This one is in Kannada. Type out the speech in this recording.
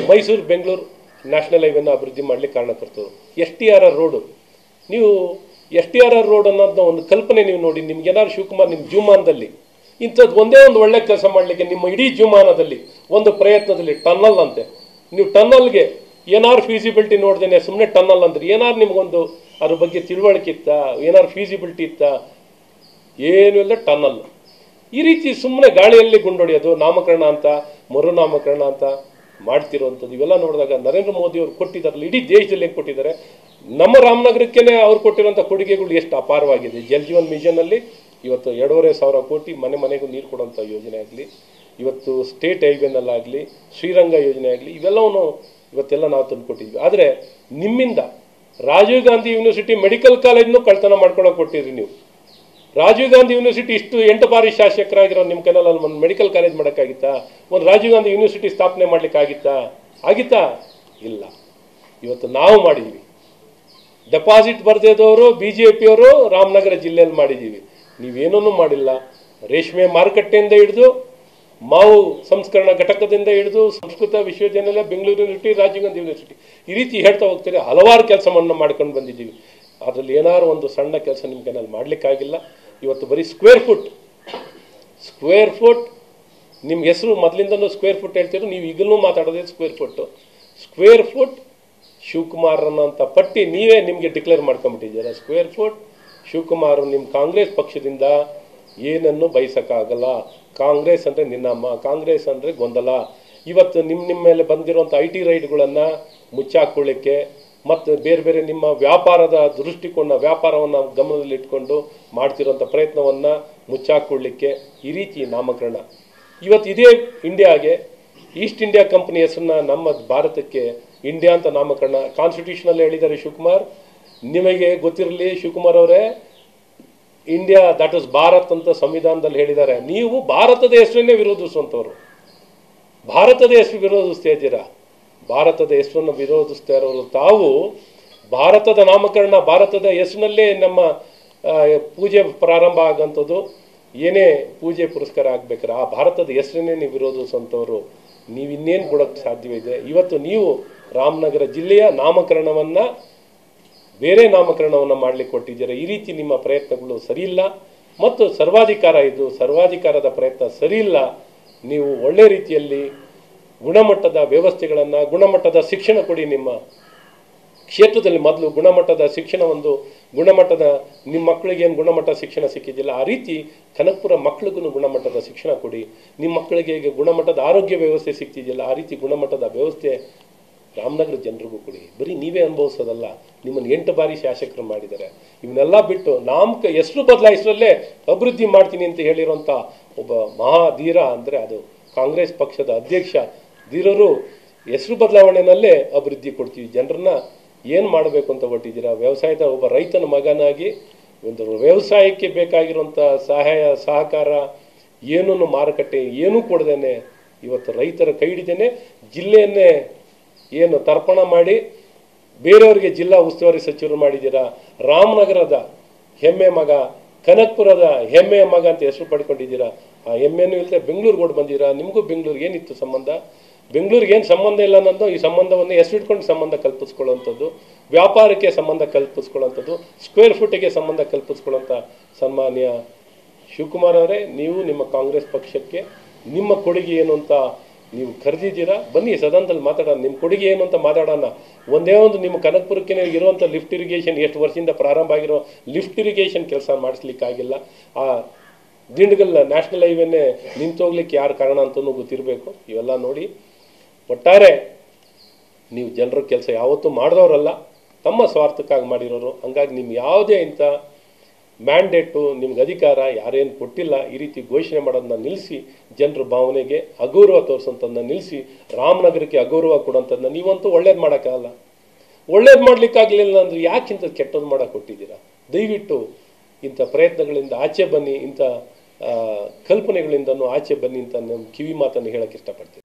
ಮೈಸೂರು ಬೆಂಗಳೂರು ನ್ಯಾಷನಲ್ ಹೈವೇನ ಅಭಿವೃದ್ಧಿ ಮಾಡಲಿಕ್ಕೆ ಕಾರಣಕರ್ತರು S T R R road ನೀವು S T R R road ಅನ್ನೋದನ್ನ ಒಂದು ಕಲ್ಪನೆ ನೀವು ನೋಡಿ ನಿಮ್ಗೆ ಏನಾದ್ರು ಶಿವಕುಮಾರ್ ನಿಮ್ಮ ಜೀವಮಾನದಲ್ಲಿ ಇಂಥದ್ದು ಒಂದೇ ಒಂದು ಒಳ್ಳೆ ಕೆಲಸ ಮಾಡಲಿಕ್ಕೆ ನಿಮ್ಮ ಇಡೀ ಜೀವಮಾನದಲ್ಲಿ ಒಂದು ಪ್ರಯತ್ನದಲ್ಲಿ ಟನ್ನಲ್ ಅಂತೆ ನೀವು ಟನ್ನಲ್ಗೆ ಏನಾರು ಫೀಸಿಬಿಲಿಟಿ ನೋಡ್ದೇನೆ ಸುಮ್ಮನೆ ಟನ್ನಲ್ ಅಂದ್ರೆ ಏನಾರು ನಿಮ್ಗೊಂದು ಅದ್ರ ಬಗ್ಗೆ ತಿಳುವಳಿಕೆ ಇತ್ತಾ ಏನಾರು ಫೀಸಿಬಿಲಿಟಿ ಇತ್ತಾ ಏನೂ ಇಲ್ಲ ಟನ್ನಲ್ ಈ ರೀತಿ ಸುಮ್ಮನೆ ಗಾಳಿಯಲ್ಲಿ ಗುಂಡೊಡೆಯೋದು ನಾಮಕರಣ ಅಂತ ಮರುನಾಮಕರಣ ಅಂತ ಮಾಡ್ತಿರುವಂಥದ್ದು ಇವೆಲ್ಲ ನೋಡಿದಾಗ ನರೇಂದ್ರ ಮೋದಿ ಅವರು ಕೊಟ್ಟಿದ್ದಾರಲ್ಲ ಇಡೀ ದೇಶದಲ್ಲಿ ಹೆಂಗೆ ಕೊಟ್ಟಿದ್ದಾರೆ ನಮ್ಮ ರಾಮನಗರಕ್ಕೇನೆ ಅವ್ರು ಕೊಟ್ಟಿರುವಂಥ ಕೊಡುಗೆಗಳು ಎಷ್ಟು ಅಪಾರವಾಗಿದೆ ಜಲ್ ಜೀವನ್ ಮಿಷನಲ್ಲಿ ಇವತ್ತು ಎರಡೂವರೆ ಸಾವಿರ ಕೋಟಿ ಮನೆ ಮನೆಗೂ ನೀರು ಕೊಡುವಂಥ ಯೋಜನೆ ಆಗಲಿ ಇವತ್ತು ಸ್ಟೇಟ್ ಹೈವೇನಲ್ಲಾಗಲಿ ಶ್ರೀರಂಗ ಯೋಜನೆ ಆಗಲಿ ಇವೆಲ್ಲವನ್ನು ಇವತ್ತೆಲ್ಲ ನಾವು ತಂದುಕೊಟ್ಟಿದ್ವಿ ಆದರೆ ನಿಮ್ಮಿಂದ ರಾಜೀವ್ ಗಾಂಧಿ ಯೂನಿವರ್ಸಿಟಿ ಮೆಡಿಕಲ್ ಕಾಲೇಜ್ನು ಕಳ್ತನ ಮಾಡ್ಕೊಳಕ್ಕೆ ಕೊಟ್ಟಿದ್ರಿ ನೀವು ರಾಜೀವ್ ಗಾಂಧಿ ಯೂನಿವರ್ಸಿಟಿ ಇಷ್ಟು ಎಂಟು ಬಾರಿ ಶಾಸಕರಾಗಿರೋ ನಿಮ್ಮ ಕೈನಲ್ಲಿ ಅಲ್ಲಿ ಒಂದು ಮೆಡಿಕಲ್ ಕಾಲೇಜ್ ಮಾಡೋಕ್ಕಾಗಿತ್ತಾ ಒಂದು ರಾಜೀವ್ ಗಾಂಧಿ ಯೂನಿವರ್ಸಿಟಿ ಸ್ಥಾಪನೆ ಮಾಡ್ಲಿಕ್ಕಾಗಿತ್ತಾ ಆಗಿತ್ತಾ ಇಲ್ಲ ಇವತ್ತು ನಾವು ಮಾಡಿದ್ವಿ ಡೆಪಾಸಿಟ್ ಬರ್ದಿದ್ದವರು ಬಿ ಜೆ ಪಿಯವರು ರಾಮನಗರ ಜಿಲ್ಲೆಯಲ್ಲಿ ಮಾಡಿದ್ದೀವಿ ನೀವೇನೂ ಮಾಡಿಲ್ಲ ರೇಷ್ಮೆ ಮಾರುಕಟ್ಟೆಯಿಂದ ಹಿಡಿದು ಮಾವು ಸಂಸ್ಕರಣ ಘಟಕದಿಂದ ಹಿಡಿದು ಸಂಸ್ಕೃತ ವಿಶ್ವವಿದ್ಯಾನಿಲಯ ಬೆಂಗಳೂರು ಯೂನಿವರ್ಸಿಟಿ ರಾಜೀವ್ ಗಾಂಧಿ ಯೂನಿವರ್ಸಿಟಿ ಈ ರೀತಿ ಹೇಳ್ತಾ ಹೋಗ್ತಾರೆ ಹಲವಾರು ಕೆಲಸವನ್ನು ಮಾಡ್ಕೊಂಡು ಬಂದಿದ್ದೀವಿ ಅದರಲ್ಲಿ ಏನಾದ್ರು ಒಂದು ಸಣ್ಣ ಕೆಲಸ ನಿಮ್ಮ ಕೈನಲ್ಲಿ ಮಾಡಲಿಕ್ಕಾಗಿಲ್ಲ ಇವತ್ತು ಬರೀ ಸ್ಕ್ವೇರ್ ಫುಟ್ ಸ್ಕ್ವೇರ್ ಫುಟ್ ನಿಮ್ಮ ಹೆಸರು ಮೊದಲಿಂದನೂ ಸ್ಕ್ವೇರ್ ಫುಟ್ ಹೇಳ್ತೀರೋ ನೀವು ಈಗಲೂ ಮಾತಾಡೋದೇ square foot square foot Shivakumar ಅನ್ನೋಂಥ ಪಟ್ಟಿ ನೀವೇ ನಿಮಗೆ ಡಿಕ್ಲೇರ್ ಮಾಡ್ಕೊಂಬಿಟ್ಟಿದ್ದೀರಾ ಸ್ಕ್ವೇರ್ ಫುಟ್ ಶಿವಕುಮಾರ್ ನಿಮ್ಮ ಕಾಂಗ್ರೆಸ್ ಪಕ್ಷದಿಂದ ಏನನ್ನು ಬಯಸಕ್ಕಾಗಲ್ಲ ಕಾಂಗ್ರೆಸ್ ಅಂದರೆ ನಿನ್ನಮ್ಮ ಕಾಂಗ್ರೆಸ್ ಅಂದರೆ ಗೊಂದಲ ಇವತ್ತು ನಿಮ್ಮ ನಿಮ್ಮ ಮೇಲೆ ಬಂದಿರುವಂಥ ಐ ಟಿ ರೈಡ್ಗಳನ್ನು ಮುಚ್ಚಾಕೊಳ್ಳಿಕ್ಕೆ ಮತ್ತು ಬೇರೆ ಬೇರೆ ನಿಮ್ಮ ವ್ಯಾಪಾರದ ದೃಷ್ಟಿಕೋನ ವ್ಯಾಪಾರವನ್ನು ಗಮನದಲ್ಲಿಟ್ಕೊಂಡು ಮಾಡ್ತಿರೋಂಥ ಪ್ರಯತ್ನವನ್ನು ಮುಚ್ಚಾಕೊಳ್ಳಿಕ್ಕೆ ಈ ರೀತಿ ನಾಮಕರಣ ಇವತ್ತು ಇದೇ ಇಂಡಿಯಾಗೆ ಈಸ್ಟ್ ಇಂಡಿಯಾ ಕಂಪನಿ ಹೆಸರನ್ನ ನಮ್ಮ ಭಾರತಕ್ಕೆ ಇಂಡಿಯಾ ಅಂತ ನಾಮಕರಣ ಕಾನ್ಸ್ಟಿಟ್ಯೂಷನಲ್ಲಿ ಹೇಳಿದ್ದಾರೆ ಶಿವಕುಮಾರ್ ನಿಮಗೆ ಗೊತ್ತಿರಲಿ ಶಿವಕುಮಾರ್ ಅವರೇ ಇಂಡಿಯಾ ದಟ್ ಇಸ್ ಭಾರತ್ ಅಂತ ಸಂವಿಧಾನದಲ್ಲಿ ಹೇಳಿದ್ದಾರೆ ನೀವು ಭಾರತದ ಹೆಸರನ್ನೇ ವಿರೋಧಿಸುವಂಥವ್ರು ಭಾರತದ ಹೆಸರು ವಿರೋಧಿಸ್ತಾ ಇದ್ದೀರಾ ಭಾರತದ ಹೆಸರನ್ನು ವಿರೋಧಿಸ್ತಾ ಇರೋರು ತಾವು ಭಾರತದ ನಾಮಕರಣ ಭಾರತದ ಹೆಸರಿನಲ್ಲೇ ನಮ್ಮ ಆ, ಪೂಜೆ ಪ್ರಾರಂಭ ಆಗೋಂಥದ್ದು ಏನೇ ಪೂಜೆ ಪುರಸ್ಕಾರ ಆಗ್ಬೇಕಾರೆ ಆ ಭಾರತದ ಹೆಸರನ್ನೇ ನೀವು ವಿರೋಧಿಸುವಂಥವ್ರು ನೀವು ಇನ್ನೇನು ಕೊಡೋಕ್ಕೆ ಸಾಧ್ಯವಿದೆ ಇವತ್ತು ನೀವು ರಾಮನಗರ ಜಿಲ್ಲೆಯ ನಾಮಕರಣವನ್ನು ಬೇರೆ ನಾಮಕರಣವನ್ನು ಮಾಡಲಿಕ್ಕೆ ಕೊಟ್ಟಿದ್ದೀರಾ ಈ ರೀತಿ ನಿಮ್ಮ ಪ್ರಯತ್ನಗಳು ಸರಿಯಿಲ್ಲ ಮತ್ತು ಸರ್ವಾಧಿಕಾರ ಇದು ಸರ್ವಾಧಿಕಾರದ ಪ್ರಯತ್ನ ಸರಿಯಿಲ್ಲ ನೀವು ಒಳ್ಳೆ ರೀತಿಯಲ್ಲಿ ಗುಣಮಟ್ಟದ ವ್ಯವಸ್ಥೆಗಳನ್ನು ಗುಣಮಟ್ಟದ ಶಿಕ್ಷಣ ಕೊಡಿ ನಿಮ್ಮ ಕ್ಷೇತ್ರದಲ್ಲಿ ಮೊದಲು ಗುಣಮಟ್ಟದ ಶಿಕ್ಷಣ ಒಂದು ಗುಣಮಟ್ಟದ ನಿಮ್ಮ ಮಕ್ಕಳಿಗೆ ಏನು ಗುಣಮಟ್ಟ ಶಿಕ್ಷಣ ಸಿಕ್ಕಿದ್ದಿಲ್ಲ ಆ ರೀತಿ ಕನಕಪುರ ಮಕ್ಕಳಿಗೂ ಗುಣಮಟ್ಟದ ಶಿಕ್ಷಣ ಕೊಡಿ ನಿಮ್ಮ ಮಕ್ಕಳಿಗೆ ಈಗ ಗುಣಮಟ್ಟದ ಆರೋಗ್ಯ ವ್ಯವಸ್ಥೆ ಸಿಗ್ತಿದೆಯಲ್ಲ ಆ ರೀತಿ ಗುಣಮಟ್ಟದ ವ್ಯವಸ್ಥೆ ರಾಮನಗರ ಜನರಿಗೂ ಕೊಡಿ ಬರೀ ನೀವೇ ಅನುಭವಿಸೋದಲ್ಲ ನಿಮ್ಮನ್ನು ಎಂಟು ಬಾರಿ ಶಾಸಕರು ಮಾಡಿದ್ದಾರೆ ಇವನ್ನೆಲ್ಲ ಬಿಟ್ಟು ನಾಮಕ ಹೆಸರು ಬದಲಾಯಿಸಲೇ ಅಭಿವೃದ್ಧಿ ಮಾಡ್ತೀನಿ ಅಂತ ಹೇಳಿರೋಂಥ ಒಬ್ಬ ಮಹಾಧೀರ ಅಂದರೆ ಅದು ಕಾಂಗ್ರೆಸ್ ಪಕ್ಷದ ಅಧ್ಯಕ್ಷ ಧೀರರು ಹೆಸರು ಬದಲಾವಣೆನಲ್ಲೇ ಅಭಿವೃದ್ಧಿ ಕೊಡ್ತೀವಿ ಜನರನ್ನ ಏನು ಮಾಡಬೇಕು ಅಂತ ಹೊಟ್ಟಿದ್ದೀರಾ ವ್ಯವಸಾಯದ ಒಬ್ಬ ರೈತನ ಮಗನಾಗಿ ಒಂದು ವ್ಯವಸಾಯಕ್ಕೆ ಬೇಕಾಗಿರುವಂಥ ಸಹಾಯ ಸಹಕಾರ ಏನನ್ನು ಮಾರುಕಟ್ಟೆ ಏನೂ ಕೊಡದೇನೆ ಇವತ್ತು ರೈತರ ಕೈ ಹಿಡಿದೇನೆ ಜಿಲ್ಲೆಯನ್ನೇ ಏನು ತರ್ಪಣ ಮಾಡಿ ಬೇರೆಯವರಿಗೆ ಜಿಲ್ಲಾ ಉಸ್ತುವಾರಿ ಸಚಿವರು ಮಾಡಿದ್ದೀರಾ ರಾಮನಗರದ ಹೆಮ್ಮೆ ಮಗ ಕನಕ್ಪುರದ ಹೆಮ್ಮೆಯ ಮಗ ಅಂತ ಹೆಸರು ಪಡ್ಕೊಂಡಿದ್ದೀರಾ ಆ ಹೆಮ್ಮೆನೂ ಇಲ್ಲದೆ ಬೆಂಗಳೂರಿಗೆ ಓಡ್ ಬಂದಿರಾ ನಿಮಗೂ ಬೆಂಗಳೂರಿಗೆ ಏನಿತ್ತು ಸಂಬಂಧ ಬೆಂಗಳೂರಿಗೆ ಏನು ಸಂಬಂಧ ಇಲ್ಲ ಅನ್ನೋದು ಈ ಸಂಬಂಧವನ್ನು ಹೆಸರಿಟ್ಕೊಂಡು ಸಂಬಂಧ ಕಲ್ಪಿಸ್ಕೊಳ್ಳೋಂಥದ್ದು ವ್ಯಾಪಾರಕ್ಕೆ ಸಂಬಂಧ ಕಲ್ಪಿಸ್ಕೊಳ್ಳೋಂಥದ್ದು ಸ್ಕ್ವೇರ್ ಫುಟಿಗೆ ಸಂಬಂಧ ಕಲ್ಪಿಸ್ಕೊಳ್ಳೋಂಥ ಸನ್ಮಾನ್ಯ ಶಿವಕುಮಾರ್ ಅವರೇ ನೀವು ನಿಮ್ಮ ಕಾಂಗ್ರೆಸ್ ಪಕ್ಷಕ್ಕೆ ನಿಮ್ಮ ಕೊಡುಗೆ ಏನು ಅಂತ ನೀವು ಕರೆದಿದ್ದೀರಾ ಬನ್ನಿ ಸದನದಲ್ಲಿ ಮಾತಾಡೋಣ ನಿಮ್ಮ ಕೊಡುಗೆ ಏನು ಅಂತ ಮಾತಾಡೋಣ ಒಂದೇ ಒಂದು ನಿಮ್ಮ ಕನಕಪುರಕ್ಕೆ ಇರುವಂಥ ಲಿಫ್ಟ್ ಇರಿಗೇಷನ್ ಎಷ್ಟು ವರ್ಷದಿಂದ ಪ್ರಾರಂಭ ಆಗಿರೋ ಲಿಫ್ಟ್ ಇರಿಗೇಷನ್ ಕೆಲಸ ಮಾಡಿಸ್ಲಿಕ್ಕಾಗಿಲ್ಲ ಆ ದಿಂಡ್ಗಲ್ ನ್ಯಾಷನಲ್ ಹೈವೇನೇ ನಿಂತೋಗ್ಲಿಕ್ಕೆ ಯಾರು ಕಾರಣ ಅಂತಲೂ ಗೊತ್ತಿರಬೇಕು ಇವೆಲ್ಲ ನೋಡಿ ಒಟ್ಟಾರೆ ನೀವು ಜನರ ಕೆಲಸ ಯಾವತ್ತೂ ಮಾಡಿದವರಲ್ಲ ತಮ್ಮ ಸ್ವಾರ್ಥಕ್ಕಾಗಿ ಮಾಡಿರೋರು ಹಂಗಾಗಿ ನಿಮ್ಗೆ ಯಾವುದೇ ಇಂಥ ಮ್ಯಾಂಡೇಟು ನಿಮ್ಗೆ ಅಧಿಕಾರ ಯಾರೇನು ಕೊಟ್ಟಿಲ್ಲ ಈ ರೀತಿ ಘೋಷಣೆ ಮಾಡೋದನ್ನ ನಿಲ್ಲಿಸಿ ಜನರ ಭಾವನೆಗೆ ಅಗೌರವ ತೋರಿಸೋಂಥದ್ದನ್ನ ನಿಲ್ಲಿಸಿ ರಾಮನಗರಕ್ಕೆ ಅಗೌರವ ಕೊಡೋಂಥದ್ದನ್ನ ನೀವಂತೂ ಒಳ್ಳೇದು ಮಾಡೋಕ್ಕಾಗಲ್ಲ ಒಳ್ಳೇದು ಮಾಡ್ಲಿಕ್ಕಾಗಲಿಲ್ಲ ಅಂದ್ರೆ ಯಾಕಿಂತ ಕೆಟ್ಟದ್ದು ಮಾಡಕ್ಕೆ ಕೊಟ್ಟಿದ್ದೀರಾ ದಯವಿಟ್ಟು ಇಂಥ ಪ್ರಯತ್ನಗಳಿಂದ ಆಚೆ ಬನ್ನಿ ಇಂಥ ಆ, ಕಲ್ಪನೆಗಳಿಂದನೂ ಆಚೆ ಬನ್ನಿ ಅಂತ ನಮ್ಮ ಕಿವಿ ಮಾತನ್ನು ಹೇಳಕ್ಕೆ ಇಷ್ಟಪಡ್ತೀನಿ